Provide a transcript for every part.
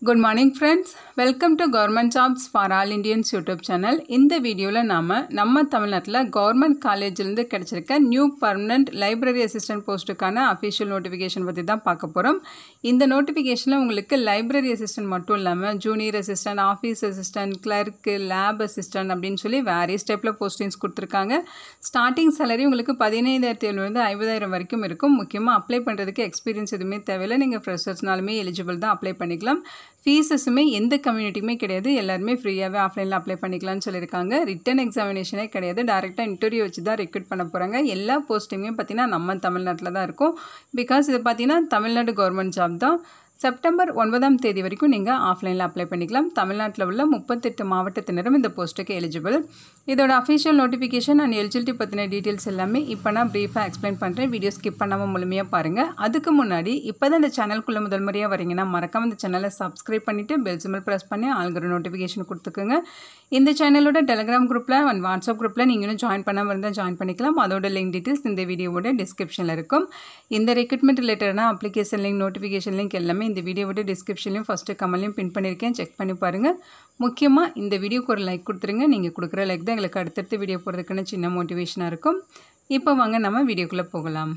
good morning friends welcome to government jobs for all Indians YouTube channel இந்த வீடியோவில் நாம் நம்ம தமிழ்நாட்டில் கவர்மெண்ட் காலேஜிலேருந்து கிடச்சிருக்க நியூ பர்மனண்ட் லைப்ரரி அசிஸ்டன்ட் போஸ்ட்டுக்கான அஃபிஷியல் நோட்டிஃபிகேஷன் பற்றி தான் பார்க்க போகிறோம் இந்த நோட்டிஃபிகேஷனில் உங்களுக்கு லைப்ரரி அசிஸ்டன்ட் மட்டும் இல்லாமல் junior assistant office assistant clerk lab assistant அப்படின்னு சொல்லி வேரியஸ் டைப்பில் போஸ்டிங்ஸ் கொடுத்துருக்காங்க ஸ்டார்டிங் சேலரி உங்களுக்கு பதினைந்தாயிரத்தி எழுநூறு ஐம்பதாயிரம் வரைக்கும் இருக்கும் முக்கியமாக அப்ளை பண்ணுறதுக்கு எக்ஸ்பீரியன்ஸ் எதுவுமே தேவையில்லை நீங்கள் ஃப்ரெஷர்ஸ்னாலுமே எலிஜிபிள் தான் அப்ளை பண்ணிக்கலாம் ஃபீஸஸுமே எந்த கம்யூனிட்டியுமே கிடையாது எல்லாருமே ஃப்ரீயாகவே ஆஃப்லைனில் அப்ளை பண்ணிக்கலாம்னு சொல்லியிருக்காங்க ரிட்டன் எக்ஸாமினேஷனே கிடையாது டேரெக்டாக இன்டர்வியூ வச்சு தான் ரெக்ரூட் பண்ண போகிறாங்க எல்லா போஸ்ட்டுமே பார்த்தீங்கன்னா நம்ம தமிழ்நாட்டில் தான் இருக்கும் பிகாஸ் இது பார்த்தீங்கன்னா தமிழ்நாடு கவர்மெண்ட் ஜாப் தான் செப்டம்பர் ஒன்பதாம் தேதி வரைக்கும் நீங்கள் ஆஃப்லைனில் அப்ளை பண்ணிக்கலாம் தமிழ்நாட்டில் உள்ள முப்பத்தெட்டு மாவட்டத்தினரும் இந்த போஸ்ட்டுக்கு எலிஜிபிள் இதோட அஃபிஷியல் நோட்டிஃபிகேஷன் அண்ட் எலிஜிபிலிட்டி பற்றின டீட்டெயில்ஸ் எல்லாமே இப்போ நான் ப்ரீஃபாக எக்ஸ்பிளைன் பண்ணுறேன் வீடியோ ஸ்கிப் பண்ணாமல் முழுமையாக பாருங்கள் அதுக்கு முன்னாடி இப்போ தான் இந்த சேனலுக்குள்ளே முதல் முறையாக வரீங்கன்னா மறக்காம இந்த சேனலை சப்ஸ்கிரைப் பண்ணிவிட்டு பெல் சிம்பிள் ப்ரெஸ் பண்ணி ஆளுங்கிற நோட்டிஃபிகேஷன் கொடுத்துக்குங்க இந்த சேனலோட டெலிகிராம் குரூப்பில் அண்ட் வாட்ஸ்அப் குரூப்பில் நீங்களும் ஜாயின் பண்ணாமல் இருந்தால் ஜாயின் பண்ணிக்கலாம் அதோட லிங்க் டீட்டெயில்ஸ் இந்த வீடியோவோட டிஸ்கிரிப்ஷனில் இருக்கும் இந்த ரெக்ரூட்மெண்ட் ரிலேட்டடான அப்ளிகேஷன் லிங்க் நோட்டிஃபிகேஷன் லிங்க் எல்லாமே இந்த வீடியோவோட டிஸ்கிரிப்ஷன்லையும் ஃபஸ்ட்டு கமெண்ட்லையும் பின் பண்ணியிருக்கேன் செக் பண்ணி பாருங்கள் முக்கியமாக இந்த வீடியோக்கு ஒரு லைக் கொடுத்துருங்க நீங்கள் கொடுக்குற லைக் தான் எங்களுக்கு அடுத்தடுத்து வீடியோ போகிறதுக்கான சின்ன மோட்டிவேஷனாக இருக்கும் இப்போ வாங்க நம்ம வீடியோக்குள்ளே போகலாம்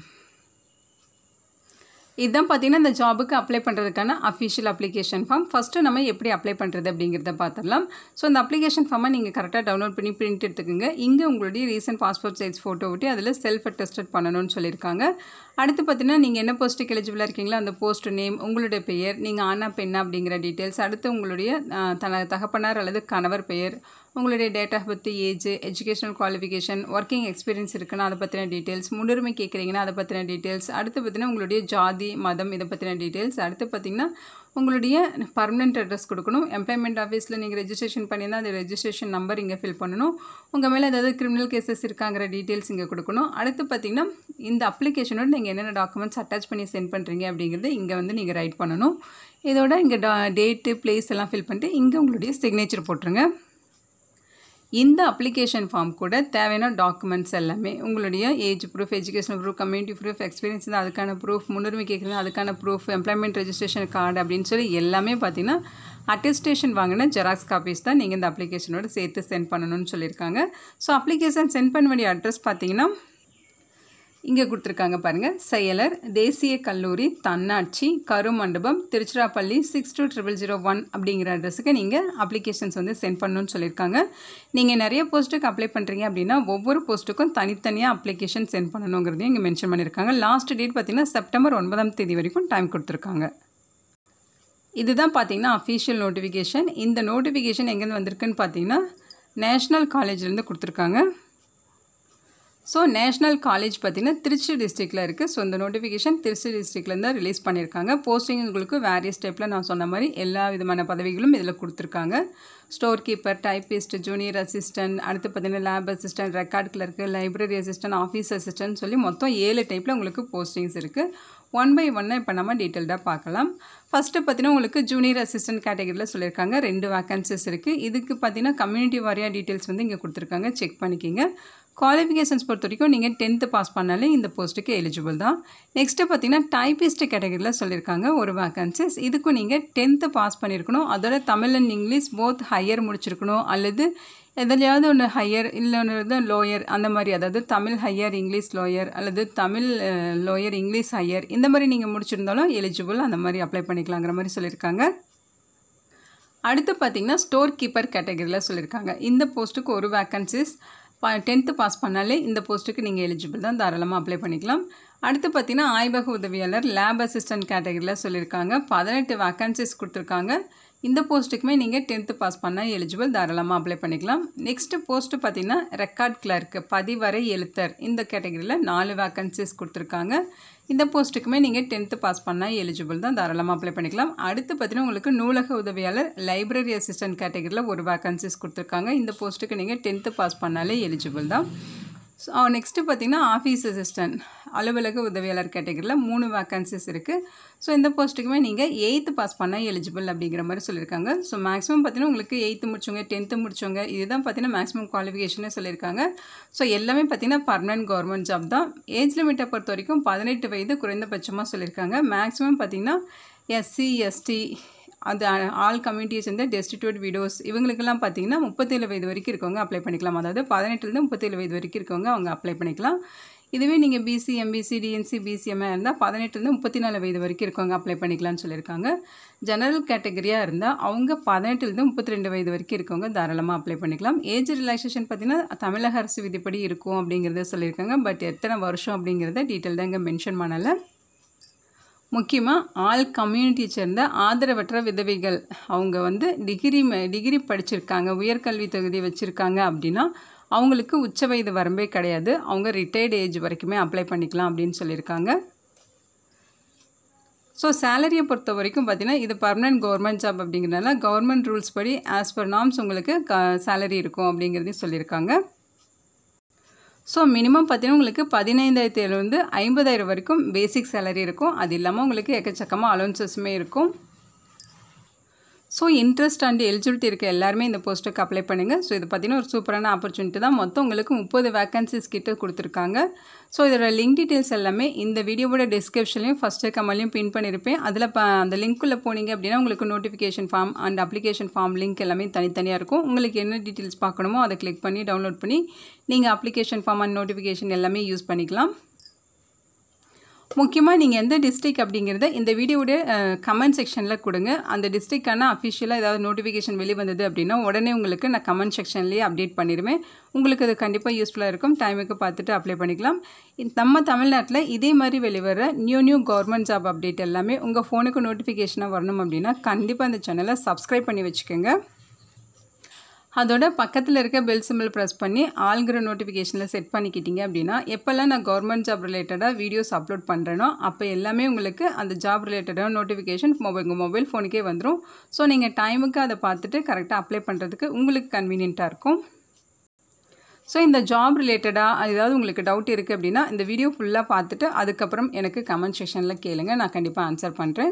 இதுதான் பார்த்தீங்கன்னா இந்த ஜாபுக்கு அப்ளை பண்ணுறதுக்கான அஃபிஷியல் அப்ளிகேஷன் ஃபார்ம் ஃபஸ்ட்டு நம்ம எப்படி அப்ளை பண்ணுறது அப்படிங்கிறத பார்த்துடலாம் ஸோ இந்த அப்ளிகேஷன் ஃபார்மை நீங்கள் கரெக்டாக டவுன்லோட் பண்ணி பிரிண்ட் எடுத்துக்கோங்க இங்கே உங்களுடைய ரீசன்ட் பாஸ்போர்ட் சைஸ் ஃபோட்டோ விட்டு அதில் செல்ஃப் அட்டஸ்டட் பண்ணணும்னு சொல்லியிருக்காங்க அடுத்து பார்த்தீங்கன்னா நீங்கள் என்ன போஸ்ட்டுக்கு எலிஜிபிளாக இருக்கீங்களோ அந்த போஸ்ட் நேம் உங்களுடைய பெயர் நீங்கள் ஆனா பெண்ணா அப்படிங்கிற டீட்டெயில்ஸ் அடுத்து உங்களுடைய தன தகப்பனார் அல்லது கணவர் பெயர் உங்களுடைய date of birth age educational qualification working experience இருக்குன்னா அதை பற்றின டீட்டெயில்ஸ் முன்னுரிமை கேட்குறீங்கன்னா அதை பற்றின டீட்டெயில்ஸ் அடுத்து பார்த்தீங்கன்னா உங்களுடைய ஜாதி மதம் இதை பற்றின டீட்டெயில்ஸ் அடுத்து பார்த்தீங்கன்னா உங்களுடைய பர்மனெண்ட் அட்ரஸ் கொடுக்கணும் எம்ப்ளாய்மெண்ட் ஆஃபீஸில் நீங்கள் ரெஜிஸ்ட்ரேஷன் பண்ணியிருந்தால் அந்த ரெஜிஸ்ட்ரேஷன் நம்பர் இங்கே ஃபில் பண்ணணும் உங்கள் மேலே ஏதாவது கிரிமினல் கேசஸ் இருக்காங்கிற டீட்டெயில்ஸ் இங்கே கொடுக்கணும் அடுத்து பார்த்தீங்கன்னா இந்த அப்ளிகேஷனோட நீங்கள் என்னென்ன டாக்குமெண்ட்ஸ் அட்டாச் பண்ணி சென்ட் பண்ணுறீங்க அப்படிங்கிறது இங்கே வந்து நீங்கள் ரைட் பண்ணணும் இதோட இங்கே டா டேட்டு பிளேஸ் எல்லாம் ஃபில் பண்ணிட்டு இங்கே உங்களுடைய சிக்னேச்சர் போட்டுருங்க இந்த அப்ளிகேஷன் ஃபார்ம் கூட தேவையான டாக்குமெண்ட்ஸ் எல்லாமே உங்களுடைய age proof educational proof community proof experience தான் அதுக்கான ப்ரூஃப் முன்னுரிமை கேட்குறது அதுக்கான ப்ரூஃப் எம்ப்ளாய்மெண்ட் ரெஜிஸ்ட்ரேஷன் கார்டு அப்படின்னு சொல்லி எல்லாமே பார்த்தீங்கன்னா அட்டஸ்டேஷன் வாங்கின ஜெராக்ஸ் காப்பீஸ் தான் நீங்கள் இந்த அப்ளிகேஷனோட சேர்த்து சென்ட் பண்ணணும்னு சொல்லியிருக்காங்க ஸோ அப்ளிகேஷன் சென்ட் பண்ண வேண்டிய அட்ரஸ் பார்த்தீங்கன்னா இங்கே கொடுத்துருக்காங்க பாருங்கள் செயலர் தேசிய கல்லூரி தன்னாட்சி Karumandapam Tiruchirappalli six two triple zero one அப்படிங்கிற அட்ரஸுக்கு நீங்கள் அப்ளிகேஷன்ஸ் வந்து சென்ட் பண்ணணும்னு சொல்லியிருக்காங்க நீங்கள் நிறைய போஸ்ட்டுக்கு அப்ளை பண்ணுறீங்க அப்படின்னா ஒவ்வொரு போஸ்ட்டுக்கும் தனித்தனியாக அப்ளிகேஷன் சென்ட் பண்ணணுங்கிறதையும் இங்கே மென்ஷன் பண்ணியிருக்காங்க லாஸ்ட் டேட் பார்த்தீங்கன்னா செப்டம்பர் ஒன்பதாம் தேதி வரைக்கும் டைம் கொடுத்துருக்காங்க இதுதான் பார்த்தீங்கன்னா அஃபீஷியல் நோட்டிஃபிகேஷன் இந்த நோட்டிஃபிகேஷன் எங்கேருந்து வந்திருக்குன்னு பார்த்தீங்கன்னா நேஷ்னல் காலேஜ்லேருந்து கொடுத்துருக்காங்க ஸோ நேஷ்னல் காலேஜ் பார்த்திங்கன்னா திருச்சி டிஸ்ட்ரிக்டில் இருக்குது ஸோ இந்த நோட்டிஃபிகேஷன் திருச்சி டிஸ்ட்ரிக்ட்லேருந்து ரிலீஸ் பண்ணியிருக்காங்க போஸ்டிங் உங்களுக்கு வேரியஸ் டைப்பில் நான் சொன்ன மாதிரி எல்லா விதமான பதவிகளும் இதில் கொடுத்துருக்காங்க store keeper typist junior assistant அடுத்து பார்த்தீங்கன்னா lab assistant record clerk library assistant office assistant சொல்லி மொத்தம் ஏழு டைப்பில் உங்களுக்கு போஸ்டிங்ஸ் இருக்குது ஒன் பை ஒன்னாக இப்போ நம்ம டீட்டெயில்டாக பார்க்கலாம் ஃபஸ்ட்டு பார்த்தீங்கன்னா உங்களுக்கு ஜூனியர் அசிஸ்டன்ட் கேட்டகரியில் சொல்லியிருக்காங்க ரெண்டு வேக்கன்சிஸ் இருக்குது இதுக்கு பார்த்தீங்கன்னா கம்யூனிட்டி வாரியாக டீட்டெயில்ஸ் வந்து இங்கே கொடுத்துருக்காங்க செக் பண்ணிக்கிங்க குவாலிஃபிகேஷன்ஸ் பொறுத்த வரைக்கும் நீங்கள் டென்த்து பாஸ் பண்ணாலே இந்த போஸ்ட்டுக்கு எலிஜிபிள் தான் நெக்ஸ்ட்டு பார்த்தீங்கன்னா டைப்பிஸ்ட் கேட்டகரியில் சொல்லியிருக்காங்க ஒரு வேக்கன்சிஸ் இதுக்கும் நீங்கள் டென்த்து பாஸ் பண்ணியிருக்கணும் அதோட Tamil and English both higher முடிச்சிருக்கணும் அல்லது எதுலையாவது ஒன்று ஹையர் இல்லை லோயர் அந்த மாதிரி அதாவது தமிழ் ஹையர் இங்கிலீஷ் லோயர் அல்லது தமிழ் லோயர் இங்கிலீஷ் ஹையர் இந்த மாதிரி நீங்கள் முடிச்சிருந்தாலும் எலிஜிபிள் அந்த மாதிரி அப்ளை பண்ணிக்கலாங்கிற மாதிரி சொல்லியிருக்காங்க அடுத்து பார்த்தீங்கன்னா ஸ்டோர் கீப்பர் கேட்டகரியில் சொல்லியிருக்காங்க இந்த போஸ்ட்டுக்கு ஒரு வேக்கன்சிஸ் ப டென்த்து பாஸ் பண்ணாலே இந்த போஸ்ட்டுக்கு நீங்கள் எலிஜிபிள் தான் தாராளமாக அப்ளை பண்ணிக்கலாம் அடுத்து பார்த்தீங்கன்னா ஆய்வக உதவியாளர் லேப் அசிஸ்டன்ட் கேட்டகரியில் சொல்லியிருக்காங்க பதினெட்டு வேக்கன்சிஸ் கொடுத்துருக்காங்க இந்த போஸ்ட்டுக்குமே நீங்கள் டென்த்து பாஸ் பண்ணால் எலிஜிபிள் தாராளமாக அப்ளை பண்ணிக்கலாம் நெக்ஸ்ட்டு போஸ்ட்டு பார்த்தீங்கன்னா ரெக்கார்ட் கிளர்க்கு பதிவரை எழுத்தர் இந்த கேட்டகரியில் நாலு வேக்கன்சிஸ் கொடுத்துருக்காங்க இந்த போஸ்ட்டுக்குமே நீங்கள் டென்த்து பாஸ் பண்ணால் எலிஜிபிள் தான் தாராளமாக அப்ளை பண்ணிக்கலாம் அடுத்து பார்த்தீங்கன்னா உங்களுக்கு நூலக உதவியாளர் லைப்ரரி அசிஸ்டன்ட் கேட்டகரியில் ஒரு வேக்கன்சிஸ் கொடுத்துருக்காங்க இந்த போஸ்ட்டுக்கு நீங்கள் டென்த்து பாஸ் பண்ணாலே எலிஜிபிள் தான் ஸோ நெக்ஸ்ட்டு பார்த்தீங்கன்னா ஆஃபீஸ் அசிஸ்டன்ட் அலுவலக உதவியாளர் கேட்டகரியில் மூணு வேக்கன்சிஸ் இருக்குது ஸோ இந்த போஸ்ட்டுக்குமே நீங்கள் எயித்து பாஸ் பண்ணால் எலிஜிபிள் அப்படிங்கிற மாதிரி சொல்லியிருக்காங்க ஸோ மேக்ஸிமம் பார்த்தீங்கன்னா உங்களுக்கு எயித்து முடிச்சவங்க டென்த்து முடிச்சவங்க இதுதான் பார்த்தீங்கன்னா மேக்ஸிமம் குவாலிஃபிகேஷனே சொல்லியிருக்காங்க ஸோ எல்லாமே பார்த்தீங்கன்னா பர்மனன்ட் கவர்மெண்ட் ஜாப் தான் ஏஜ் லிமிட்டை பொறுத்த வரைக்கும் பதினெட்டு வயது குறைந்தபட்சமாக சொல்லியிருக்காங்க மேக்ஸிமம் பார்த்தீங்கன்னா எஸ்சி எஸ்டி அது ஆல் கம்யூனிட்டிஸ் வந்து டெஸ்டிடியூட் விடோஸ் இவங்களுக்கெல்லாம் பார்த்தீங்கன்னா முப்பத்தேழு வயது வரைக்கும் இருக்கவங்க அப்ளை பண்ணிக்கலாம் அதாவது பதினெட்டுலேருந்து முப்பத்தேழு வயது வரைக்கும் இருக்கவங்க அவங்க அப்ளை பண்ணிக்கலாம் இதுவே நீங்கள் பிசி எம்பிசி டிஎன்சி பிசிஎம்மாக இருந்தால் பதினெட்டுலேருந்து முப்பத்தி நாலு வயது வரைக்கும் இருக்கவங்க அப்ளை பண்ணிக்கலாம்னு சொல்லியிருக்காங்க ஜெனரல் கேட்டகரியாக இருந்தால் அவங்க பதினெட்டுலேருந்து முப்பத்தி ரெண்டு வயது வரைக்கும் இருக்கவங்க தாராளமாக அப்ளை பண்ணிக்கலாம் ஏஜ் ரிலாக்ஸேஷன் பார்த்தீங்கன்னா தமிழக அரசு விதிப்படி இருக்கும் அப்படிங்கிறத சொல்லியிருக்காங்க பட் எத்தனை வருஷம் அப்படிங்கிறத டீட்டெயில்டாக இங்கே மென்ஷன் பண்ணலை முக்கியமாக ஆல் கம்யூனிட்டியை சேர்ந்த ஆதரவற்ற விதவைகள் அவங்க வந்து டிகிரி டிகிரி படிச்சிருக்காங்க உயர்கல்வி தகுதி வச்சுருக்காங்க அப்படின்னா அவங்களுக்கு உச்ச வயது வரம்பே கிடையாது அவங்க ரிட்டையர்டு ஏஜ் வரைக்குமே அப்ளை பண்ணிக்கலாம் அப்படின்னு சொல்லியிருக்காங்க ஸோ சேலரியை பொறுத்த வரைக்கும் பார்த்தீங்கன்னா இது பர்மனெண்ட் கவர்மெண்ட் ஜாப் அப்படிங்கிறதுனால கவர்மெண்ட் ரூல்ஸ் படி ஆஸ் பர் நார்ம்ஸ் உங்களுக்கு க சேலரி இருக்கும் அப்படிங்கிறதையும் சொல்லியிருக்காங்க ஸோ மினிமம் பார்த்தீங்கன்னா உங்களுக்கு பதினைந்தாயிரத்துலேருந்து ஐம்பதாயிரம் வரைக்கும் பேசிக் சேலரி இருக்கும் அது இல்லாமல் உங்களுக்கு எக்கச்சக்கமாக அலோன்சஸுமே இருக்கும் ஸோ இன்ட்ரெஸ்ட் அண்ட் எலிஜிபிலிட்டி இருக்க எல்லாருமே இந்த போஸ்ட்டுக்கு அப்ளை பண்ணுங்கள் ஸோ இது பார்த்தீங்கன்னா ஒரு சூப்பரான ஆப்பர்ச்சுனிட்டி தான் மொத்தம் உங்களுக்கு முப்பது வேக்கன்சிஸ் கிட்ட கொடுத்துருக்காங்க ஸோ இதோட லிங்க் டீட்டெயில்ஸ் எல்லாமே இந்த வீடியோவோட டிஸ்கிரிப்ஷன்லையும் ஃபஸ்ட்டு கமல்லையும் பின் பண்ணியிருப்பேன் அதில் ப அந்த லிங்க்குள்ளே போனீங்க அப்படின்னா உங்களுக்கு notification form and application form link எல்லாமே தனித்தனியாக இருக்கும் உங்களுக்கு என்ன டீட்டெயில்ஸ் பார்க்கணுமோ அதை கிளிக் பண்ணி டவுன்லோட் பண்ணி நீங்கள் அப்ளிகேஷன் ஃபார்ம் அண்ட் நோட்டிஃபிகேஷன் எல்லாமே யூஸ் பண்ணிக்கலாம் முக்கியமாக நீங்கள் எந்த டிஸ்ட்ரிக் அப்படிங்கிறத இந்த வீடியோட கமெண்ட் செக்ஷனில் கொடுங்க அந்த டிஸ்ட்ரிக்டான அஃபிஷியலாக ஏதாவது நோட்டிஃபிகேஷன் வெளிவந்தது அப்படின்னா உடனே உங்களுக்கு நான் கமெண்ட் செக்ஷன்லேயே அப்டேட் பண்ணிடுவேன் உங்களுக்கு அது கண்டிப்பாக யூஸ்ஃபுல்லாக இருக்கும் டைமுக்கு பார்த்துட்டு அப்ளை பண்ணிக்கலாம் நம்ம தமிழ்நாட்டில் இதே மாதிரி வெளிவர new new government job update எல்லாமே உங்கள் ஃபோனுக்கு நோட்டிஃபிகேஷனாக வரணும் அப்படின்னா கண்டிப்பாக அந்த சேனலை சப்ஸ்கிரைப் பண்ணி வச்சுக்கோங்க அதோட பக்கத்தில் இருக்க பெல் சிம்பிள் ப்ரெஸ் பண்ணி ஆள்கிற நோட்டிஃபிகேஷனில் செட் பண்ணிக்கிட்டீங்க அப்படின்னா எப்போல்லாம் நான் கவர்மெண்ட் ஜாப் ரிலேட்டடாக வீடியோஸ் அப்லோட் பண்ணுறேனோ அப்போ எல்லாமே உங்களுக்கு அந்த ஜாப் ரிலேட்டடாக நோட்டிஃபிகேஷன் மொபைல் உங்கள் மொபைல் ஃபோனுக்கே வந்துடும் ஸோ நீங்கள் டைமுக்கு அதை பார்த்துட்டு கரெக்டாக அப்ளை பண்ணுறதுக்கு உங்களுக்கு கன்வீனியண்ட்டாக இருக்கும் ஸோ இந்த ஜாப் ரிலேட்டடாக ஏதாவது உங்களுக்கு டவுட் இருக்குது அப்படின்னா இந்த வீடியோ ஃபுல்லாக பார்த்துட்டு அதுக்கப்புறம் எனக்கு கமெண்ட் செக்ஷனில் கேளுங்க நான் கண்டிப்பாக ஆன்சர் பண்ணுறேன்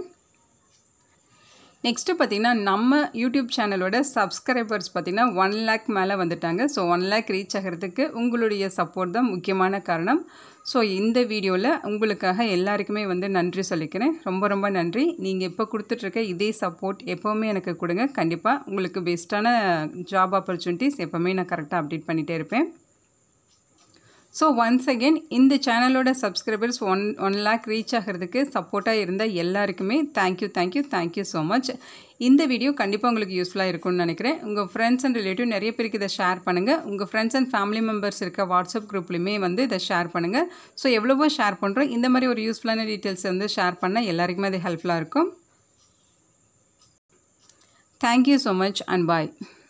நெக்ஸ்ட்டு பார்த்திங்கன்னா நம்ம யூடியூப் சேனலோட சப்ஸ்கிரைபர்ஸ் பார்த்திங்கன்னா ஒன் லேக் மேலே வந்துட்டாங்க ஸோ ஒன் லேக் ரீச் ஆகிறதுக்கு உங்களுடைய சப்போர்ட் தான் முக்கியமான காரணம் ஸோ இந்த வீடியோவில் உங்களுக்காக எல்லாருக்குமே வந்து நன்றி சொல்லிக்கிறேன் ரொம்ப ரொம்ப நன்றி நீங்கள் இப்போ கொடுத்துட்ருக்க இதே சப்போர்ட் எப்போவுமே எனக்கு கொடுங்க கண்டிப்பாக உங்களுக்கு பெஸ்ட்டான ஜாப் ஆப்பர்ச்சுனிட்டிஸ் எப்போவுமே நான் கரெக்டாக அப்டேட் பண்ணிகிட்டே இருப்பேன் ஸோ ஒன்ஸ் அகெயின் இந்த சேனலோட subscribers one one lakh reach ஆகிறதுக்கு சப்போர்ட்டாக இருந்த எல்லாருக்குமே thank you thank you thank you so much இந்த வீடியோ கண்டிப்பாக உங்களுக்கு யூஸ்ஃபுல்லாக இருக்கும்னு நினைக்கிறேன் உங்கள் ஃப்ரெண்ட்ஸ் அண்ட் ரிலேட்டிவ் நிறைய பேருக்கு இதை ஷேர் பண்ணுங்கள் உங்கள் ஃப்ரெண்ட்ஸ் அண்ட் ஃபேமிலி மெம்பர்ஸ் இருக்க வாட்ஸ்அப் குரூப்லையுமே வந்து இதை ஷேர் பண்ணுங்கள் ஸோ எவ்வளவோ ஷேர் பண்ணுறோம் இந்த மாதிரி ஒரு யூஸ்ஃபுல்லான டீட்டெயில்ஸ் வந்து ஷேர் பண்ணால் எல்லாருக்குமே அது ஹெல்ப்ஃபுல்லாக இருக்கும் thank you so much and bye